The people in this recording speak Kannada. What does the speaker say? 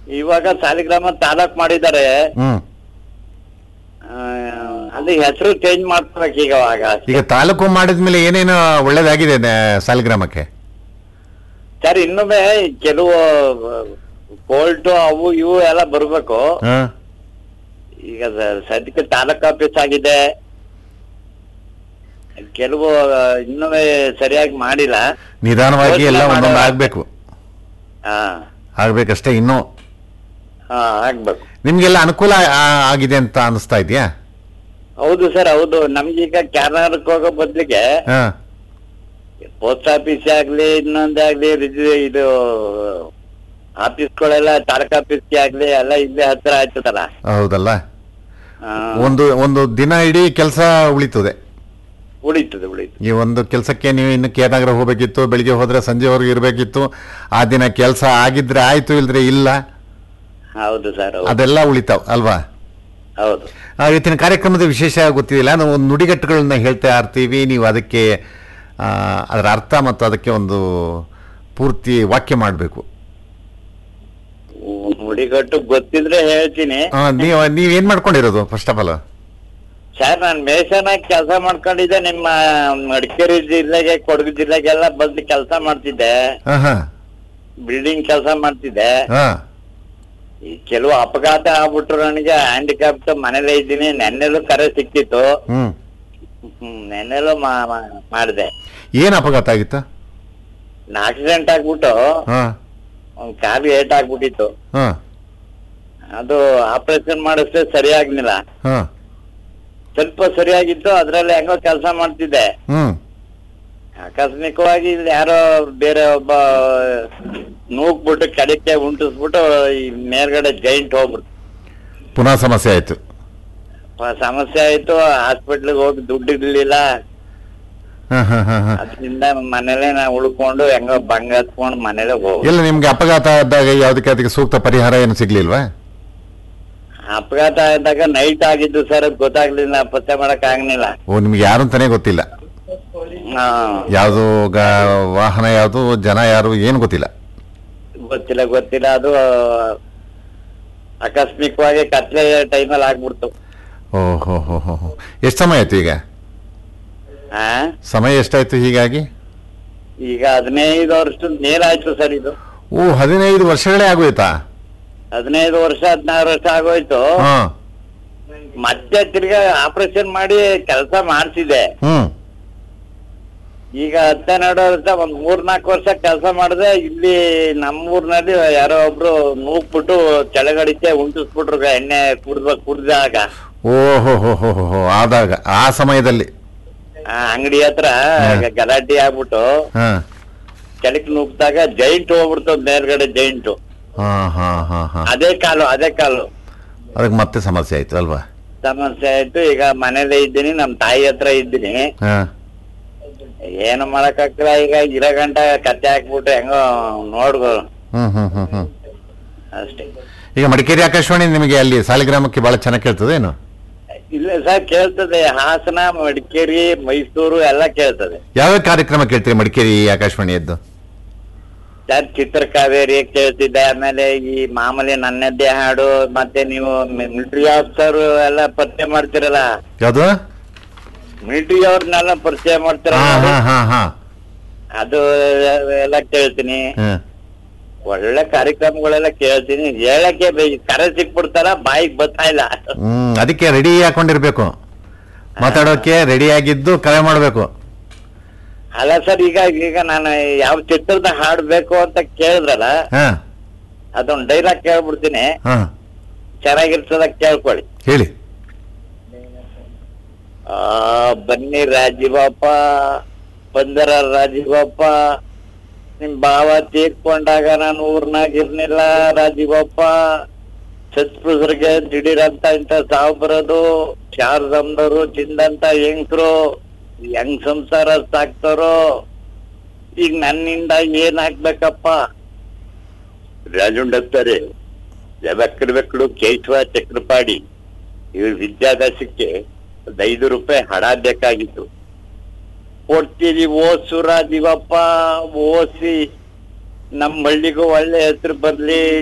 ಇವಾಗ ಸಾಲಿಗ್ರಾಮ ತಾಲೂಕ್ ಮಾಡಿದ್ದಾರೆ ಹ್ಮ್ ಆ, ಅದು ಹೆಸರು ಚೇಂಜ್ ಮಾಡ್ಸ್ಬೇಕು ಈಗ ಅವಾಗ ಈಗ ತಾಲೂಕು ಮಾಡಿದ್ಮೇಲೆ ಏನೇನು ಒಳ್ಳೇದಾಗಿದೆ ನ- ಸಾಲಿಗ್ರಾಮಕ್ಕೆ ಸರ್ ಇನ್ನೊಮ್ಮೆ ಕೆಲವು ಕೋರ್ಟು ಅವು ಇವು ಎಲ್ಲ ಬರ್ಬೇಕು ಹಾ ಈಗ ಸ- ಸದ್ಯಕ್ಕೆ ತಾಲೂಕ್ ಆಫೀಸ್ ಆಗಿದೆ ಕೆಲವು ಇನ್ನೊಮ್ಮೆ ಸರಿಯಾಗಿ ಮಾಡಿಲ್ಲ ನಿಧಾನವಾಗಿ ಎಲ್ಲ ಯೋಚ್ನೆ ಒಂದೊಂದು ಮಾಡುವ- ಆಗ್ಬೇಕು ಹಾ ಆಗ್ಬೇಕಷ್ಟೇ ಇನ್ನೂ ಹಾ ಆಗ್ಬೇಕು ನಿಮ್ಗೆಲ್ಲ ಅನುಕೂಲ ಆ- ಆಗಿದೆ ಅಂತ ಅನಿಸ್ತಾ ಇದೆಯಾ ಹೌದು ಸರ್ ಹೌದು ನಮ್ಗೀಗ ಕ್ಯಾನರ್ಕ್ ಹೋಗೋ ಬದ್ಲಿಗೆ ಹಾ ಪೋಸ್ಟ್ ಆಫೀಸ್ ಆಗ್ಲಿ ಇನ್ನೊಂದೇ ಆಗ್ಲಿ ರಿಜಿ- ಇದು ಆಫೀಸ್ಗಳೆಲ್ಲ ತಾಲೂಕ್ ಆಫೀಸ್ಗೆ ಆಗ್ಲಿ ಎಲ್ಲ ಇಲ್ಲೇ ಹತ್ರ ಆಯ್ತದಲ್ಲ ಹೌದಲ್ಲ ಆ, ಒಂದು ಒಂದು ದಿನ ಇಡೀ ಕೆಲಸ ಉಳಿತದೆ ಉಳಿತದೆ ಉಳಿತದೆ ಈ ಒಂದು ಕೆಲಸಕ್ಕೆ ನೀವು ಇನ್ನು ಕೇರನಗರ ಹೋಗ್ಬೇಕಿತ್ತು ಬೆಳಿಗ್ಗೆ ಹೋದ್ರೆ ಸಂಜೆವರೆಗೂ ಇರಬೇಕಿತ್ತು ಆ ದಿನ ಕೆಲಸ ಆಗಿದ್ರೆ ಆಯ್ತು ಇಲ್ದ್ರೆ ಇಲ್ಲ ಹೌದು ಸರ್ ಹೌದು ಅದೆಲ್ಲ ಉಳಿತಾವ್ ಅಲ್ವಾ ಹೌದು ಆ, ಇವತ್ತಿನ ಕಾರ್ಯಕ್ರಮದ ವಿಶೇಷ ಗೊತ್ತಿಲ್ಲ ನಾವು ಒಂದು ನುಡಿಗಟ್ಟುಗಳನ್ನ ಹೇಳ್ತಾ ಇರ್ತೀವಿ ನೀವು ಅದಕ್ಕೆ ಆ, ಅದರ ಅರ್ಥ ಮತ್ತು ಅದಕ್ಕೆ ಒಂದು ಪೂರ್ತಿ ವಾಕ್ಯ ಮಾಡಬೇಕು ನುಡಿಗಟ್ಟು ಗೊತ್ತಿದ್ರೆ ಹೇಳ್ತೀನಿ ನೀವು ನೀವೇನ್ ಮಾಡ್ಕೊಂಡಿರೋದು ಫಸ್ಟ್ ಆಫ್ ಆಲ್ ಸರ್ ನಾನು ಮೇಷನಾಗಿ ಕೆಲಸ ಮಾಡ್ಕೊಂಡಿದ್ದೆ ನಿಮ್ಮ ಮಡಿಕೇರಿ ಜಿಲ್ಲೆಗೆ ಕೊಡಗು ಜಿಲ್ಲೆಗೆಲ್ಲ ಬಂದು ಕೆಲಸ ಮಾಡ್ತಿದ್ದೆ ಹಾಂ ಹಾಂ ಬಿಲ್ಡಿಂಗ್ ಕೆಲಸ ಮಾಡ್ತಿದ್ದೆ ಹಾಂ ಈ ಕೆಲವು ಅಪಘಾತ ಆಗ್ಬಿಟ್ರು ನನಗೆ ಹ್ಯಾಂಡಿಕ್ಯಾಪ್ಟ್ ಮನೇಲೇ ಇದ್ದೀನಿ ನೆನ್ನೆಲ್ಲೂ ಕರೆ ಸಿಕ್ಕಿತ್ತು ಹ್ಮ್ ಹ್ಮ್ ನೆನ್ನೆಲ್ಲೂ ಮಾ- ಮಾ- ಮಾಡ್ದೆ ಏನು ಅಪಘಾತ ಆಗಿತ್ತು ಆಕ್ಸಿಡೆಂಟ್ ಆಗ್ಬಿಟ್ಟು ಹಾಂ ಒಂದ್ ಕಾಲು ಏಟ್ ಆಗ್ಬಿಟ್ಟಿತ್ತು ಹಾಂ ಅದು ಆಪರೇಷನ್ ಮಾಡಿస్తే ಸರಿ ಆಗ್ಲಿಲ್ಲ ಹಾಂ ಸ್ವಲ್ಪ ಸರಿಯಾಗಿತ್ತು ಅದ್ರಲ್ಲಿ ಹೆಂಗೋ ಕೆಲಸ ಮಾಡ್ತಿದ್ದೆ ಹ್ಮ್ ಆಕಸ್ಮಿಕವಾಗಿ ಇಲ್ಲಿ ಯಾರೋ ಬೇರೆ ಒಬ್ಬ ನೂಕ್ಬಿಟ್ಟು ಕೆಳಕ್ಕೆ ಉಂಟಿಸ್ಬಿಟ್ಟು ಈ ಮೇಲ್ಗಡೆ ಜೈಂಟ್ ಹೋಗ್ಬಿಟ್ಟು ಪುನಃ ಸಮಸ್ಯೆ ಆಯ್ತು ಪ- ಸಮಸ್ಯೆ ಆಯ್ತು ಹಾಸ್ಪಿಟ್ಲಿಗೆ ಹೋಗಿ ದುಡ್ಡು ಇರ್ಲಿಲ್ಲ ಹಾಂ ಹಾಂ ಹಾಂ ಹಾಂ ಅದರಿಂದ ಮನೇಲೆ ನಾ ಉಳ್ಕೊಂಡು ಹೆಂಗೋ ಬಂಗ ಹತ್ಕೊಂಡು ಮನೇಲೆ ಹೋಗಿ ಇಲ್ಲ ನಿಮ್ಗೆ ಅಪಘಾತ ಆದಾಗ ಯಾವುದಕ್ಕೆ ಅದಕ್ಕೆ ಸೂಕ್ತ ಪರಿಹಾರ ಏನು ಸಿಗ್ಲಿಲ್ವಾ ಅಪಘಾತ ಆದಾಗ ನೈಟ್ ಆಗಿದ್ದು ಸರ್ ಗೊತ್ತಾಗ್ಲಿಲ್ಲ ಪತ್ತೆ ಮಾಡಕ್ ಆಗ್ಲಿಲ್ಲ ಓ ನಿಮ್ಗೆ ಯಾರು ಅಂತಾನೆ ಗೊತ್ತಿಲ್ಲ ಹಾ ಯಾವುದು ವಾಹನ ಯಾವುದು ಜನ ಯಾರು ಏನು ಗೊತ್ತಿಲ್ಲ ಗೊತ್ತಿಲ್ಲ ಗೊತ್ತಿಲ್ಲ ಅದು ಆಕಸ್ಮಿಕವಾಗಿ ಕತ್ಲೆ ಟೈಮಲ್ಲಿ ಆಗ್ಬಿಡ್ತು ಓ ಹೋ ಹೋ ಹೋ ಹೋ ಎಷ್ಟು ಸಮಯ ಆಯ್ತು ಈಗ ಆ ಸಮಯ ಎಷ್ಟಾಯ್ತು ಹೀಗಾಗಿ ಈಗ ಹದಿನೈದು ವರ್ಷದ ಮೇಲಾಯ್ತು ಸರ್ ಇದು ಓ ಹದಿನೈದು ವರ್ಷಗಳೇ ಆಗೋಯ್ತಾ ಹದಿನೈದು ವರ್ಷ ಹದಿನಾರು ವರ್ಷ ಆಗೋಯ್ತು ಹಾ ಮತ್ತೆ ತಿರ್ಗಾ ಆಪರೇಷನ್ ಮಾಡಿ ಕೆಲಸ ಮಾಡ್ತಿದ್ದೆ ಹ್ಮ್ ಈಗ ಹತ್ತೆರಡು ವರ್ಷ ಒಂದ್ ಮೂರ್ನಾಲ್ಕು ವರ್ಷ ಕೆಲಸ ಮಾಡಿದೆ ಇಲ್ಲಿ ನಮ್ಮೂರ್ನಲ್ಲಿ ಯಾರೋ ಒಬ್ರು ನೂಕ್ಬಿಟ್ಟು ಕೆಳಗಡಿಕೆ ಉಂಟಿಸ್ಬಿಟ್ರು ಎಣ್ಣೆ ಕುಡ್ದ ಕುಡ್ದಾಗ ಓ ಹೋ ಹೋ ಹೋ ಹೋ ಹೋ ಆದಾಗ ಆ ಸಮಯದಲ್ಲಿ ಆ ಅಂಗಡಿ ಹತ್ರ ಗಲಾಟೆ ಆಗ್ಬಿಟ್ಟು ಹಾ ಕೆಳಕ್ ನುಗ್ದಾಗ ಜೈಂಟ್ ಹೋಗ್ಬಿಡ್ತು ಮೇಲ್ಗಡೆ ಜೈಂಟ್ ಹಾ ಹಾ ಹಾ ಹಾ ಅದೇ ಕಾಲು ಅದೇ ಕಾಲು ಅದಕ್ಕೆ ಮತ್ತೆ ಸಮಸ್ಯೆ ಆಯ್ತು ಅಲ್ವಾ ಸಮಸ್ಯೆ ಆಯ್ತು ಈಗ ಮನೇಲೇ ಇದ್ದೀನಿ ನಮ್ ತಾಯಿ ಹತ್ರ ಇದ್ದೀನಿ ಹಾ ಏನು ಮಾಡಕ್ಕಾಗ್ತಿಲ್ಲ ಈಗ ಇರೋ ಗಂಟ ಕತ್ತೆ ಹಾಕ್ಬಿಟ್ಟು ಹೆಂಗೋ ನೋಡ್ಬೋ ಹ್ಮ್ ಹ್ಮ್ ಹ್ಮ್ ಹ್ಮ್ ಅಷ್ಟೇ ಈಗ ಮಡಿಕೇರಿ ಆಕಾಶವಾಣಿ ನಿಮಗೆ ಅಲ್ಲಿ ಸಾಲಿಗ್ರಾಮಕ್ಕೆ ಬಹಳ ಚೆನ್ನಾಗಿ ಕೇಳ್ತದೆ ಏನು ಇಲ್ಲ ಸರ್ ಕೇಳ್ತದೆ ಹಾಸನ ಮಡಿಕೇರಿ ಮೈಸೂರು ಎಲ್ಲ ಕೇಳ್ತದೆ ಯಾವ್ಯಾವ ಕಾರ್ಯಕ್ರಮ ಕೇಳ್ತೀರಿ ಮಡಿಕೇರಿ ಆಕಾಶವಾಣಿಯದ್ದು ಸರ್ ಚಿತ್ರಕಾವೇರಿ ಕೇಳ್ತಿದ್ದೆ ಆಮೇಲೆ ಈ ಮಾಮೂಲಿ ನನ್ನದ್ದೇ ಹಾಡು ಮತ್ತೆ ನೀವು ಮಿಲಿಟರಿ ಆಫೀಸರ್ ಎಲ್ಲ ಪರಿಚಯ ಮಾಡ್ತಿರಲ್ಲ ಯಾವುದು ಮಿಲಿಟರಿ ಅವ್ರನ್ನೆಲ್ಲ ಪರಿಚಯ ಮಾಡ್ತಿರಲ್ಲ ಹಾ ಹಾ ಹಾ ಹಾ ಅದು ಎಲ್ಲ ಕೇಳ್ತೀನಿ ಹಾ. ಒಳ್ಳೆ ಕಾರ್ಯಕ್ರಮಗಳೆಲ್ಲ ಕೇಳ್ತೀನಿ ಹೇಳಕ್ಕೆ ಬೆ- ಕರೆ ಸಿಕ್ಬಿಡ್ತಾರ ಬಾಯಿಗೆ ಬರ್ತಾ ಇಲ್ಲ ಹ್ಮ್ ಅದಕ್ಕೆ ರೆಡಿ ಹಾಕೊಂಡಿರ್ಬೇಕು ಮಾತಾಡೋಕೆ ರೆಡಿ ಆಗಿದ್ದು ಕರೆ ಮಾಡಬೇಕು ಅಲ್ಲ ಸರ್ ಈಗ ಈಗ ನಾನು ಯಾವ ಚಿತ್ರದ ಹಾಡ್ಬೇಕು ಅಂತ ಕೇಳಿದ್ರಲ್ಲ ಹಾ ಅದೊಂದು ಡೈಲಾಗ್ ಕೇಳ್ಬಿಡ್ತೀನಿ ಹಾ ಚೆನ್ನಾಗಿರ್ತದ ಕೇಳ್ಕೊಳ್ಳಿ ಹೇಳಿ ಆ ಬನ್ನಿ ರಾಜೀವಪ್ಪ ಬಂದರ ರಾಜೀವಪ್ಪ ನಿಮ್ ಭಾವ ತೀರ್ಕೊಂಡಾಗ ನಾನು ಊರ್ನಾಗ ಇರ್ನಿಲ್ಲ ರಾಜೀವಪ್ಪ ಸತ್ಪುರುಷರಿಗೆ ದಿಢೀರಂತ ಇಂತ ಸಾವು ಬರೋದು ಶಾರದಮ್ದವ್ರು ಚಿಂದಂತ ಹೆಂಗ್ಸ್ರು ಹೆಂಗ್ ಸಂಸಾರ ಸಾಕ್ತಾರೋ ಈಗ ನನ್ನಿಂದ ಏನ್ ಆಗ್ಬೇಕಪ್ಪ ರಾಜುಂಡತ್ತಾರೆ ಬೆಕ್ಕಡು ಕೇಶವ ಚಕ್ರಪಾಡಿ ಇವ್ರ ವಿದ್ಯಾಭ್ಯಾಸಕ್ಕೆ ಒಂದ್ ಐದು ರೂಪಾಯಿ ಹಣ ಬೇಕಾಗಿತ್ತು ಕೊಡ್ತೀರಿ ಓಸು ರಾಜೀವಪ್ಪ ಓಸಿ ನಮ್ಮ ಹಳ್ಳಿಗೂ ಒಳ್ಳೆ ಹೆಸರು ಬರ್ಲಿ